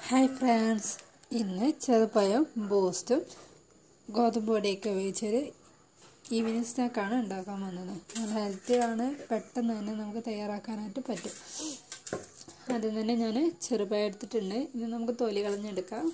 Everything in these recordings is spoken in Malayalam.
ഹായ് ഫ്രണ്ട്സ് ഇന്ന് ചെറുപഴം ബൂസ്റ്റും ഗോതമ്പ് പൊടിയൊക്കെ ഉപയോഗിച്ചൊരു ഈവനിങ് സ്നാക്കാണ് ഉണ്ടാക്കാൻ വന്നത് നല്ല ഹെൽത്തിയാണ് പെട്ടെന്ന് തന്നെ നമുക്ക് തയ്യാറാക്കാനായിട്ട് പറ്റും ആദ്യം തന്നെ ഞാൻ ചെറുപഴം എടുത്തിട്ടുണ്ട് ഇനി നമുക്ക് തൊലി കളഞ്ഞെടുക്കാം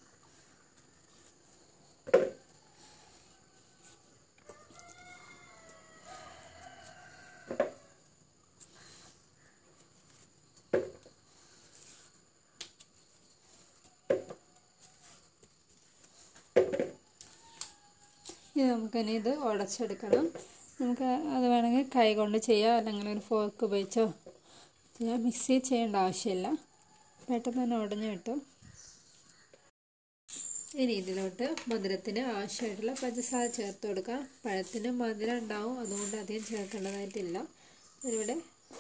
ഇനി നമുക്കിനി ഇത് ഉടച്ചെടുക്കണം നമുക്ക് അത് വേണമെങ്കിൽ കൈ കൊണ്ട് ചെയ്യാം അല്ലെങ്കിൽ ഒരു ഫോർക്ക് ഉപയോഗിച്ചോ ചെയ്യാം മിക്സി ചെയ്യേണ്ട ആവശ്യമില്ല പെട്ടെന്ന് തന്നെ ഉടഞ്ഞു കിട്ടും ഇനി ഇതിലോട്ട് മധുരത്തിന് ആവശ്യമായിട്ടുള്ള പഞ്ചസാര ചേർത്ത് കൊടുക്കാം പഴത്തിന് മധുരം ഉണ്ടാവും അതുകൊണ്ട് അധികം ചേർക്കേണ്ടതായിട്ടില്ല ഇവിടെ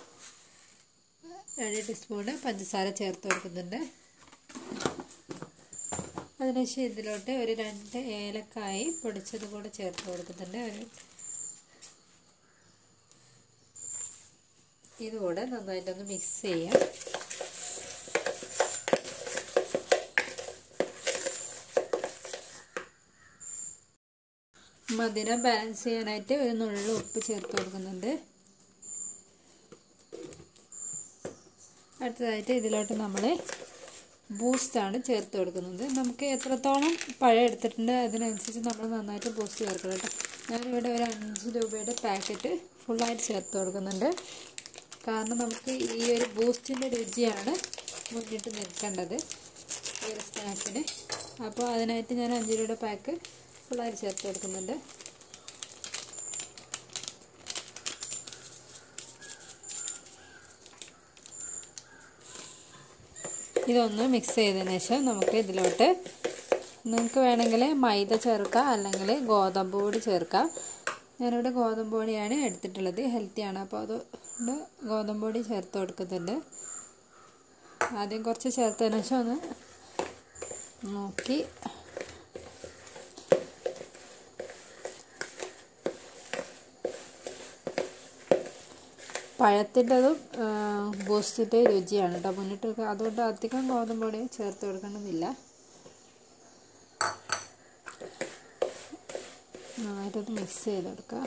രണ്ട് ടീസ്പൂണ് പഞ്ചസാര ചേർത്ത് കൊടുക്കുന്നുണ്ട് അതിനുശേഷം ഇതിലോട്ട് ഒരു രണ്ട് ഏലക്കായി പൊടിച്ചത് കൂടെ ചേർത്ത് കൊടുക്കുന്നുണ്ട് ഒരു ഇതുകൂടെ നന്നായിട്ടൊന്ന് മിക്സ് ചെയ്യാം മധുരം ബാലൻസ് ചെയ്യാനായിട്ട് ഒരു നുള്ളു ഉപ്പ് ചേർത്ത് കൊടുക്കുന്നുണ്ട് അടുത്തതായിട്ട് ഇതിലോട്ട് നമ്മൾ ബൂസ്റ്റാണ് ചേർത്ത് കൊടുക്കുന്നത് നമുക്ക് എത്രത്തോളം പഴം എടുത്തിട്ടുണ്ട് അതിനനുസരിച്ച് നമ്മൾ നന്നായിട്ട് ബൂസ്റ്റ് ചേർക്കണം കേട്ടോ ഞാനിവിടെ ഒരു അഞ്ച് രൂപയുടെ പാക്കറ്റ് ഫുള്ളായിട്ട് ചേർത്ത് കൊടുക്കുന്നുണ്ട് കാരണം നമുക്ക് ഈ ഒരു ബൂസ്റ്റിൻ്റെ രുചിയാണ് മുന്നിട്ട് നിൽക്കേണ്ടത് ഈ ഒരു സ്നാക്കിന് അപ്പോൾ അതിനായിട്ട് ഞാൻ അഞ്ച് രൂപയുടെ പാക്ക് ഫുള്ളായിട്ട് ചേർത്ത് കൊടുക്കുന്നുണ്ട് ഇതൊന്ന് മിക്സ് ചെയ്തതിന് ശേഷം നമുക്ക് ഇതിലോട്ട് നിങ്ങൾക്ക് വേണമെങ്കിൽ മൈദ ചേർക്കാം അല്ലെങ്കിൽ ഗോതമ്പ് പൊടി ചേർക്കാം ഞാനിവിടെ ഗോതമ്പ് പൊടിയാണ് എടുത്തിട്ടുള്ളത് ഹെൽത്തിയാണ് അപ്പോൾ അതുകൊണ്ട് ഗോതമ്പ് പൊടി ചേർത്ത് കൊടുക്കുന്നുണ്ട് ആദ്യം കുറച്ച് ചേർത്തതിന് ശേഷം ഒന്ന് നോക്കി പഴത്തിൻ്റെതും ബൂസ്റ്റിൻ്റെ രുചിയാണ് കേട്ടോ മുന്നിട്ട് അതുകൊണ്ട് അധികം ഗോതമ്പ് പൊടി ചേർത്ത് കൊടുക്കണമെന്നില്ല നന്നായിട്ടൊന്ന് മിക്സ് ചെയ്തെടുക്കുക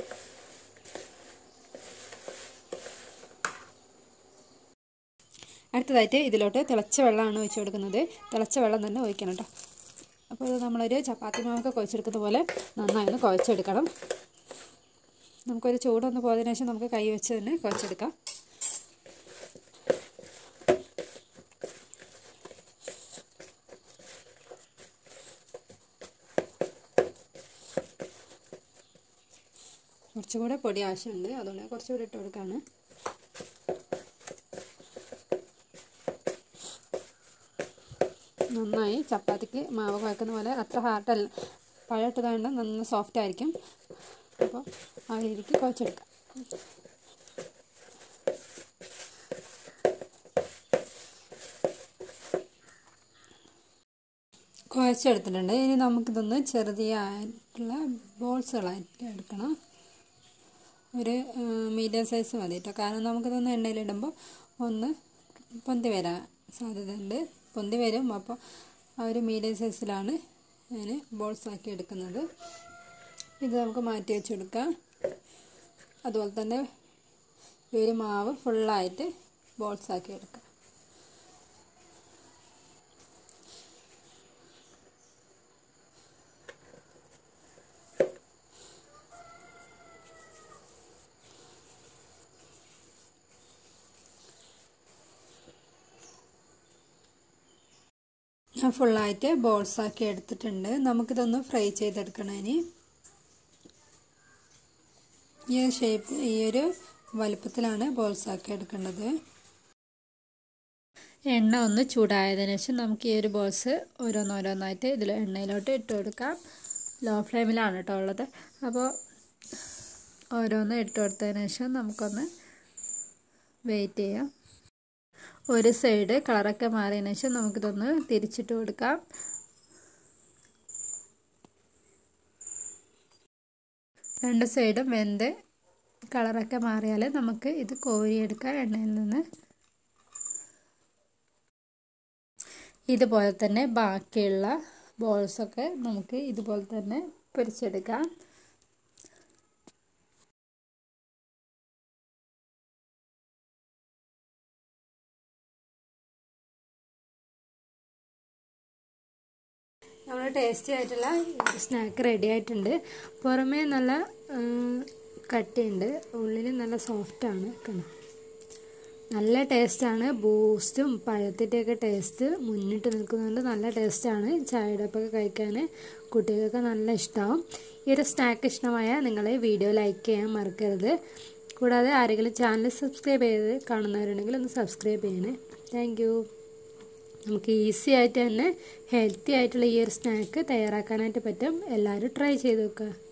അടുത്തതായിട്ട് ഇതിലോട്ട് തിളച്ച വെള്ളമാണ് ഒഴിച്ചു കൊടുക്കുന്നത് തിളച്ച വെള്ളം തന്നെ ഒഴിക്കണം കേട്ടോ അപ്പോൾ ഇത് നമ്മളൊരു ചപ്പാത്തി മാവൊക്കെ കുഴച്ചെടുക്കുന്ന പോലെ നന്നായി ഒന്ന് കുഴച്ചെടുക്കണം നമുക്കൊരു ചൂടൊന്ന് പോയതിനു ശേഷം നമുക്ക് കൈ വെച്ച് തന്നെ കുഴച്ചെടുക്കാം കുറച്ചുകൂടെ പൊടി ആവശ്യമുണ്ട് അതുകൊണ്ട് കുറച്ചുകൂടി ഇട്ട് കൊടുക്കുകയാണ് നന്നായി ചപ്പാത്തിക്ക് മാവ് കുഴക്കുന്ന പോലെ അത്ര ഹാർഡല്ല പഴം ഇട്ടതാണ്ട് നന്ന സോഫ്റ്റ് ആയിരിക്കും അപ്പോൾ ആ രീതിക്ക് കുഴച്ചെടുക്കാം കുഴച്ചെടുത്തിട്ടുണ്ട് ഇനി നമുക്കിതൊന്ന് ചെറുതായിട്ടുള്ള ബോൾസുകളായിട്ട് എടുക്കണം ഒരു മീഡിയം സൈസ് മതി കേട്ടോ കാരണം നമുക്കിതൊന്ന് എണ്ണയിലിടുമ്പോൾ ഒന്ന് പൊന്തി വരാൻ സാധ്യതയുണ്ട് പൊന്തി വരും അപ്പോൾ ആ ഒരു മീഡിയം സൈസിലാണ് ഞാൻ ബോൾസ് ആക്കി എടുക്കുന്നത് ഇത് നമുക്ക് മാറ്റി വെച്ച് കൊടുക്കാം അതുപോലെ തന്നെ ഈ ഒരു മാവ് ഫുള്ളായിട്ട് ബോൾസ് ആക്കി എടുക്കാം ഞാൻ ഫുള്ളായിട്ട് ബോൾസ് ആക്കി എടുത്തിട്ടുണ്ട് നമുക്കിതൊന്ന് ഫ്രൈ ചെയ്തെടുക്കണം ഇനി ഈ ഒരു ഷേപ്പ് ഈ ഒരു വലുപ്പത്തിലാണ് ബോൾസ് ആക്കി എടുക്കേണ്ടത് എണ്ണ ഒന്ന് ചൂടായതിനു ശേഷം നമുക്ക് ഈ ഒരു ബോൾസ് ഓരോന്നോരോന്നായിട്ട് ഇതിൽ എണ്ണയിലോട്ട് ഇട്ട് കൊടുക്കാം ലോ ഫ്ലെയിമിലാണ് കേട്ടോ ഉള്ളത് അപ്പോൾ ഓരോന്ന് ഇട്ട് കൊടുത്തതിന് ശേഷം നമുക്കൊന്ന് വെയിറ്റ് ചെയ്യാം ഒരു സൈഡ് കളറൊക്കെ മാറിയതിനു ശേഷം നമുക്കിതൊന്ന് തിരിച്ചിട്ട് കൊടുക്കാം രണ്ട് സൈഡും വെന്ത് കളറൊക്കെ മാറിയാൽ നമുക്ക് ഇത് കോരിയെടുക്കാം എണ്ണയിൽ നിന്ന് ഇതുപോലെ തന്നെ ബാക്കിയുള്ള ബോൾസൊക്കെ നമുക്ക് ഇതുപോലെ തന്നെ പൊരിച്ചെടുക്കാം നമ്മൾ ടേസ്റ്റി ആയിട്ടുള്ള സ്നാക്ക് റെഡി ആയിട്ടുണ്ട് പുറമേ നല്ല കട്ടിയുണ്ട് ഉള്ളിൽ നല്ല സോഫ്റ്റാണ് കണ്ടോ നല്ല ടേസ്റ്റാണ് ബൂസ്റ്റും പഴത്തിൻ്റെയൊക്കെ ടേസ്റ്റ് മുന്നിട്ട് നിൽക്കുന്നുണ്ട് നല്ല ടേസ്റ്റാണ് ചായയുടെ ഒപ്പം കഴിക്കാൻ കുട്ടികൾക്ക് നല്ല ഇഷ്ടമാവും ഈ ഒരു സ്നാക്ക് ഇഷ്ടമായ നിങ്ങൾ വീഡിയോ ലൈക്ക് ചെയ്യാൻ മറക്കരുത് കൂടാതെ ആരെങ്കിലും ചാനൽ സബ്സ്ക്രൈബ് ചെയ്ത് കാണുന്നവരുണ്ടെങ്കിൽ ഒന്ന് സബ്സ്ക്രൈബ് ചെയ്യണേ താങ്ക് നമുക്ക് ഈസി ആയിട്ട് തന്നെ ഹെൽത്തി ആയിട്ടുള്ള ഈ ഒരു സ്നാക്ക് തയ്യാറാക്കാനായിട്ട് പറ്റും എല്ലാവരും ട്രൈ ചെയ്ത് നോക്കുക